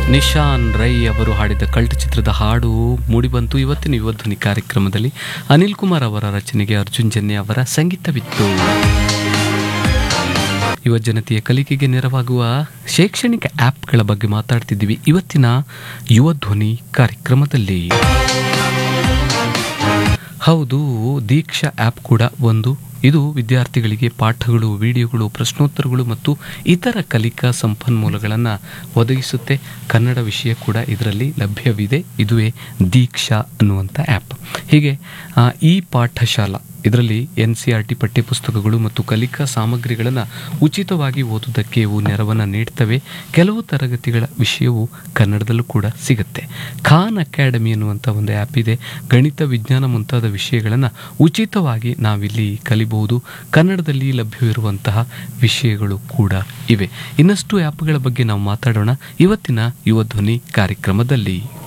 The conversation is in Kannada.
ನಿಶಾನ್ ರೈ ಅವರು ಹಾಡಿದ ಕಲ್ಟ್ ಚಿತ್ರದ ಹಾಡು ಮೂಡಿಬಂತು ಇವತ್ತಿನ ಯುವಧ್ವನಿ ಕಾರ್ಯಕ್ರಮದಲ್ಲಿ ಅನಿಲ್ ಕುಮಾರ್ ಅವರ ರಚನೆಗೆ ಅರ್ಜುನ್ ಜನ್ಯ ಅವರ ಸಂಗೀತವಿತ್ತು ಯುವ ಜನತೆಯ ಕಲಿಕೆಗೆ ನೆರವಾಗುವ ಶೈಕ್ಷಣಿಕ ಆ್ಯಪ್ಗಳ ಬಗ್ಗೆ ಮಾತಾಡ್ತಿದ್ದೀವಿ ಇವತ್ತಿನ ಯುವ ಧ್ವನಿ ಕಾರ್ಯಕ್ರಮದಲ್ಲಿ ಹೌದು ದೀಕ್ಷಾ ಆ್ಯಪ್ ಕೂಡ ಒಂದು ಇದು ವಿದ್ಯಾರ್ಥಿಗಳಿಗೆ ಪಾಠಗಳು ವಿಡಿಯೋಗಳು ಪ್ರಶ್ನೋತ್ತರಗಳು ಮತ್ತು ಇತರ ಕಲಿಕಾ ಸಂಪನ್ಮೂಲಗಳನ್ನು ಒದಗಿಸುತ್ತೆ ಕನ್ನಡ ವಿಷಯ ಕೂಡ ಇದರಲ್ಲಿ ಲಭ್ಯವಿದೆ ಇದುವೇ ದೀಕ್ಷಾ ಅನ್ನುವಂಥ ಆ್ಯಪ್ ಹೀಗೆ ಆ, ಈ ಪಾಠಶಾಲಾ ಇದರಲ್ಲಿ ಎನ್ ಸಿ ಆರ್ ಟಿ ಪಠ್ಯಪುಸ್ತಕಗಳು ಮತ್ತು ಕಲಿಕಾ ಸಾಮಗ್ರಿಗಳನ್ನು ಉಚಿತವಾಗಿ ಓದುವುದಕ್ಕೆ ಇವು ನೆರವನ್ನು ನೀಡ್ತವೆ ಕೆಲವು ತರಗತಿಗಳ ವಿಷಯವು ಕನ್ನಡದಲ್ಲೂ ಕೂಡ ಸಿಗುತ್ತೆ ಖಾನ್ ಅಕಾಡೆಮಿ ಅನ್ನುವಂಥ ಒಂದು ಆ್ಯಪ್ ಇದೆ ಗಣಿತ ವಿಜ್ಞಾನ ಮುಂತಾದ ವಿಷಯಗಳನ್ನು ಉಚಿತವಾಗಿ ನಾವಿಲ್ಲಿ ಕಲಿಬಹುದು ಕನ್ನಡದಲ್ಲಿ ಲಭ್ಯವಿರುವಂತಹ ವಿಷಯಗಳು ಕೂಡ ಇವೆ ಇನ್ನಷ್ಟು ಆ್ಯಪ್ಗಳ ಬಗ್ಗೆ ನಾವು ಮಾತಾಡೋಣ ಇವತ್ತಿನ ಯುವ ಧ್ವನಿ ಕಾರ್ಯಕ್ರಮದಲ್ಲಿ